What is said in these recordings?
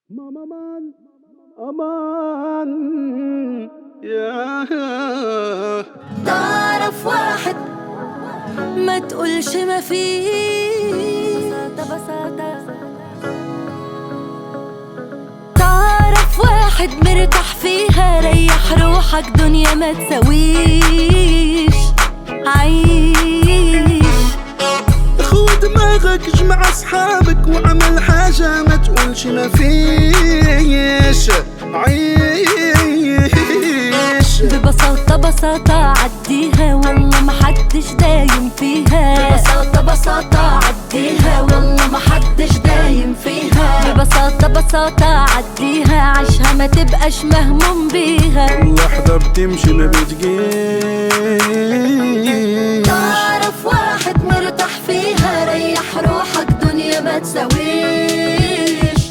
ماما مان امان يا تعرف واحد ما تقولش ما فيه تعرف واحد مرتاح فيها ريح روحك دنيا ما تسويش عيش خو دماغك جمع اصحابك واعمل حاجة ما تقولش ما فيش عيش ببساطة بساطة عديها والله ما حدش دايم فيها ببساطة بساطة عديها والله ما حدش دايم فيها ببساطة بساطة عديها عيشها ما تبقاش مهموم بيها لحظة بتمشي ما بتجيش تعرف واحد مرتاح فيها ريح روحك دنيا ما تسويش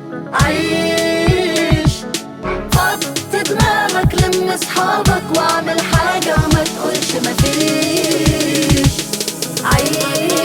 عيش فضي دماغك لم اصحابك واعمل حاجة وما تقولش ما فيش عيش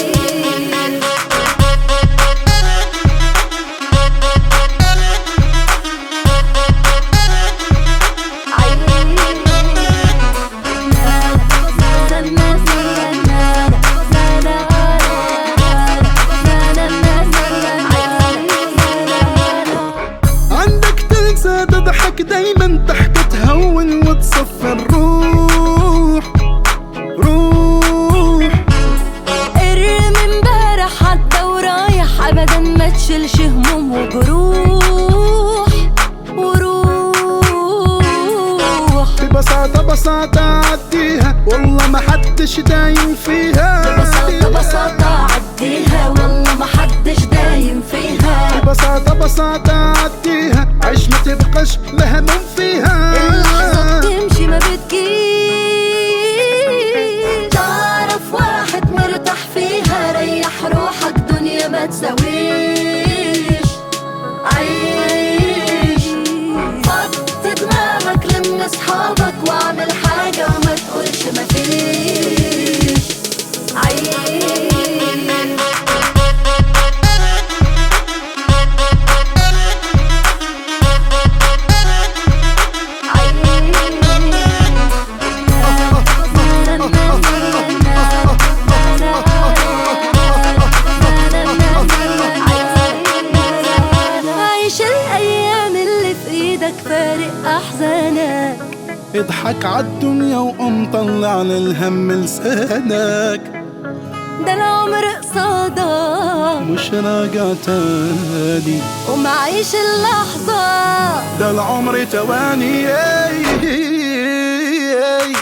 عندك تنسى تضحك دايما تحكي تهون وتصفي الروح روح ارمي امبارح عدى ورايح ابدا ما تشيلش هموم وجروح وروح ببساطة بساطة عديها والله ما حدش دايم فيها ببساطة بساطة عديها والله ما حدش دايم فيها ببساطة بساطة عديها عيش ما تبقاش مهموم فيها اللحظة بتمشي ما بتجيش تعرف واحد مرتاح فيها ريح روحك دنيا ما تسويش عيش فضي دماغك لم اصحابك واعمل حاجة وما تقولش ما فيش عيش عيش الايام اللي في ايدك فارق احزانك اضحك عالدنيا وقوم طلع للهم لسانك ده العمر قصادك مش راجع تاني ومعيش اللحظة ده العمر تواني